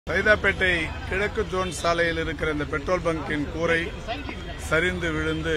சைதாப்பேட்டை கிழக்கு ஜோன் சாலையில் இருக்கிற இந்த பெட்ரோல் பங்கின் கூரை சரிந்து விழுந்து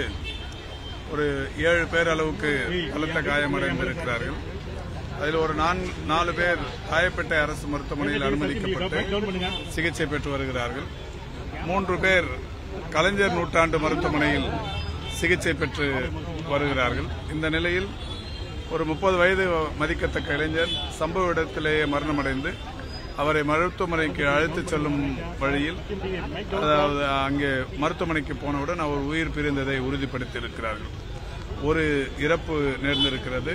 ஒரு ஏழு பேர் அளவுக்கு பலத்த காயமடைந்திருக்கிறார்கள் அதில் ஒரு நான்கு நாலு பேர் காயப்பேட்டை அரசு மருத்துவமனையில் அனுமதிக்கப்பட்டு சிகிச்சை பெற்று வருகிறார்கள் மூன்று பேர் கலைஞர் நூற்றாண்டு மருத்துவமனையில் சிகிச்சை பெற்று வருகிறார்கள் இந்த நிலையில் ஒரு முப்பது வயது மதிக்கத்தக்க இளைஞர் சம்பவ இடத்திலேயே மரணமடைந்து அவரை மருத்துவமனைக்கு அழைத்துச் செல்லும் வழியில் அதாவது அங்கே மருத்துவமனைக்கு போனவுடன் அவர் உயிர் பிரிந்ததை உறுதிப்படுத்தியிருக்கிறார்கள் ஒரு இறப்பு நேர்ந்திருக்கிறது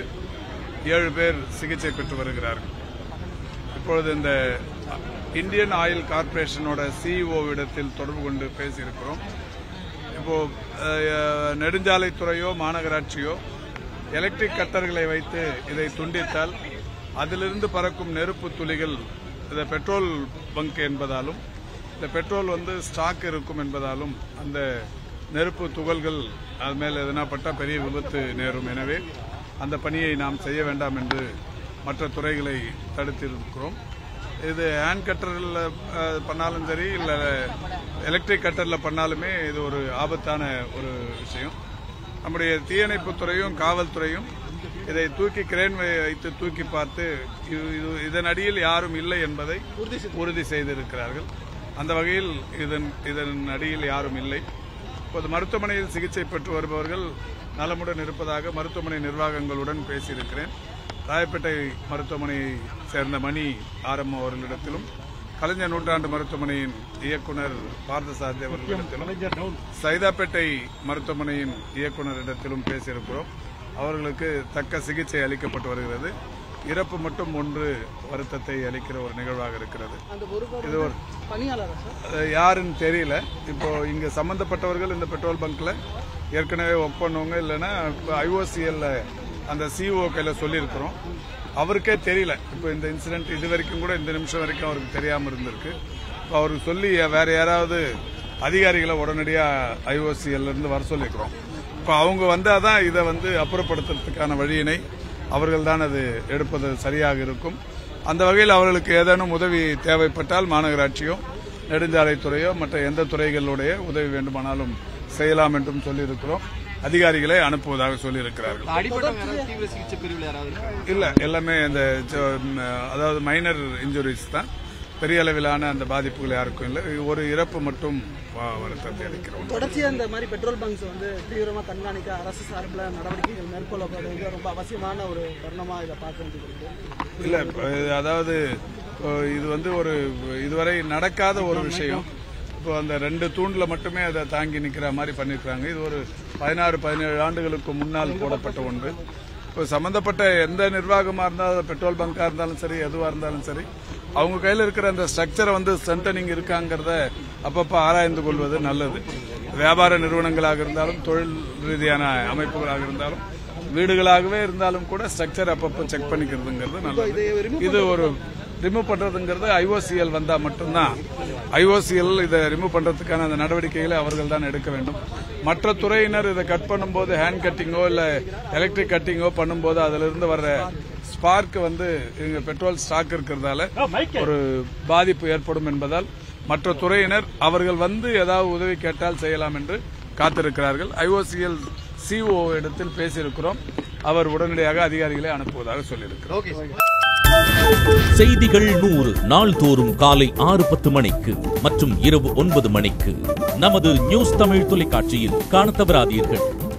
ஏழு பேர் சிகிச்சை பெற்று வருகிறார்கள் இப்பொழுது இந்த இந்தியன் ஆயில் கார்ப்பரேஷனோட சிஇஓ இடத்தில் தொடர்பு கொண்டு பேசியிருக்கிறோம் இப்போ அஹ், நெடுஞ்சாலைத்துறையோ மாநகராட்சியோ எலக்ட்ரிக் கட்டர்களை வைத்து இதை துண்டித்தால் அதிலிருந்து பறக்கும் நெருப்பு துளிகள் இந்த பெட்ரோல் பங்க் என்பதாலும் இந்த பெட்ரோல் வந்து ஸ்டாக் இருக்கும் என்பதாலும் அந்த நெருப்பு துகள்கள் அது மேல் எதனா பட்டா பெரிய விபத்து நேரும் எனவே அந்த பணியை நாம் செய்ய வேண்டாம் என்று மற்ற துறைகளை தடுத்திருக்கிறோம் இது ஹேண்ட் கட்டரில் பண்ணாலும் சரி இல்லை எலக்ட்ரிக் கட்டரில் பண்ணாலுமே இது ஒரு ஆபத்தான ஒரு விஷயம் நம்முடைய தீயணைப்புத் துறையும் காவல்துறையும் இதை தூக்கி கிரேன் வைத்து தூக்கி பார்த்து இது- இது- இதன் அடியில் யாரும் இல்லை என்பதை உறுதி செய்திருக்கிறார்கள் அந்த வகையில் இதன் இதன் அடியில் யாரும் இல்லை இப்போது மருத்துவமனையில் சிகிச்சை பெற்று வருபவர்கள் நலமுடன் இருப்பதாக மருத்துவமனை நிர்வாகங்களுடன் பேசியிருக்கிறேன் ராயப்பேட்டை மருத்துவமனையை சேர்ந்த மணி ஆரம் அவர்களிடத்திலும் கலைஞர் நூற்றாண்டு மருத்துவமனையின் இயக்குனர் பார்த்தசாரதி அவர்களிடத்திலும் சைதாப்பேட்டை மருத்துவமனையின் இயக்குனரிடத்திலும் பேசியிருக்கிறோம் அவர்களுக்கு தக்க சிகிச்சை அளிக்கப்பட்டு வருகிறது இறப்பு மட்டும் ஒன்று வருத்தத்தை அளிக்கிற ஒரு நிகழ்வாக இருக்கிறது அந்த பொறுப்பு இது ஒரு பணியாளரா சார் அது யாருன்னு தெரியல இப்போ இங்க சம்பந்தப்பட்டவர்கள் இந்த பெட்ரோல் பங்க்ல ஏற்கனவே ஒர்க் பண்ணவங்க இல்லைன்னா இப்போ ஐஓசிஎல்ல அந்த சிஓ கையில சொல்லியிருக்கிறோம் அவருக்கே தெரியல இப்போ இந்த இன்சிடென்ட் இது வரைக்கும் கூட இந்த நிமிஷம் வரைக்கும் அவருக்கு தெரியாம இருந்திருக்கு இப்போ அவருக்கு சொல்லி வேற யாராவது அதிகாரிகளை உடனடியா ஐஓசிஎல்ல இருந்து வர சொல்லியிருக்கிறோம் இப்போ அவங்க வந்தாதான் இதை வந்து அப்புறப்படுத்துறதுக்கான வழியினை அவர்கள் தான் அது எடுப்பது சரியாக இருக்கும் அந்த வகையில் அவர்களுக்கு ஏதேனும் உதவி தேவைப்பட்டால் மாநகராட்சியோ நெடுஞ்சாலைத்துறையோ மற்ற எந்த துறைகளுடைய உதவி வேண்டுமானாலும் செய்யலாம் என்றும் சொல்லியிருக்கிறோம் அதிகாரிகளை அனுப்புவதாக சொல்லியிருக்கிறார்கள் அடிப்பட்ட யாராவது தீவிர சிகிச்சை பிரிவில் யாராவது இருக்காங்க இல்ல எல்லாமே இந்த ச- ம், அதாவது மைனர் இன்ஜுரிஸ் தான் பெரிய அளவிலான அந்த பாதிப்புகள் யாருக்கும் இல்லை ஒரு இறப்பு மட்டும் வ- வருத்தத்தை அளிக்கிறோம் தொடர்ச்சியா இந்த மாதிரி பெட்ரோல் பங்க்ஸ் வந்து தீவிரமா கண்காணிக்க அரசு சார்பில் நடவடிக்கைகள் மேற்கொள்ளப்படுறது ரொம்ப அவசியமான ஒரு தருணமா இதை பார்க்க வேண்டியது இருக்கு இல்ல இப்ப இது அதாவது இப்போ இது வந்து ஒரு இதுவரை நடக்காத ஒரு விஷயம் இப்போ அந்த ரெண்டு தூண்ல மட்டுமே அதை தாங்கி நிக்கிற மாதிரி பண்ணிருக்காங்க இது ஒரு பதினாறு பதினேழு ஆண்டுகளுக்கு முன்னால் போடப்பட்ட ஒன்று இப்போ சம்பந்தப்பட்ட எந்த நிர்வாகமா இருந்தாலும் பெட்ரோல் பங்கா இருந்தாலும் சரி எதுவா இருந்தாலும் சரி அவங்க கையில இருக்கிற அந்த ஸ்ட்ரக்சரை வந்து சென்டனிங் இருக்காங்கிறத அப்பப்ப ஆராய்ந்து கொள்வது நல்லது வியாபார நிறுவனங்களாக இருந்தாலும் தொழில் ரீதியான அமைப்புகளாக இருந்தாலும் வீடுகளாகவே இருந்தாலும் கூட ஸ்ட்ரக்சர் அப்பப்போ செக் பண்ணிக்கிறதுங்கிறது நல்லது இது ஒரு ரிமூவ் பண்றதுங்கிறது ஐஓசிஎல் வந்தா மட்டும்தான் ஐஓசிஎல் இதை ரிமூவ் பண்றதுக்கான அந்த நடவடிக்கைகளை அவர்கள் தான் எடுக்க வேண்டும் மற்ற துறையினர் இதை கட் பண்ணும்போது ஹேண்ட் கட்டிங்கோ இல்ல எலக்ட்ரிக் கட்டிங்கோ பண்ணும்போது அதுல இருந்து வர்ற ஸ்பார்க் வந்து இங்க பெட்ரோல் ஸ்டாக் இருக்கிறதால ஒரு பாதிப்பு ஏற்படும் என்பதால் மற்ற துறையினர் அவர்கள் வந்து ஏதாவது உதவி கேட்டால் செய்யலாம் என்று காத்திருக்கிறார்கள் ஐஓசிஎல் சிஓ இடத்தில் பேசியிருக்கிறோம் அவர் உடனடியாக அதிகாரிகளை அனுப்புவதாக சொல்லியிருக்கிறார் ஓகே சார் செய்திகள் நூறு நாள்தோறும் காலை ஆறு பத்து மணிக்கு மற்றும் இரவு ஒன்பது மணிக்கு நமது நியூஸ் தமிழ் தொலைக்காட்சியில் காணத் தவறாதீர்கள்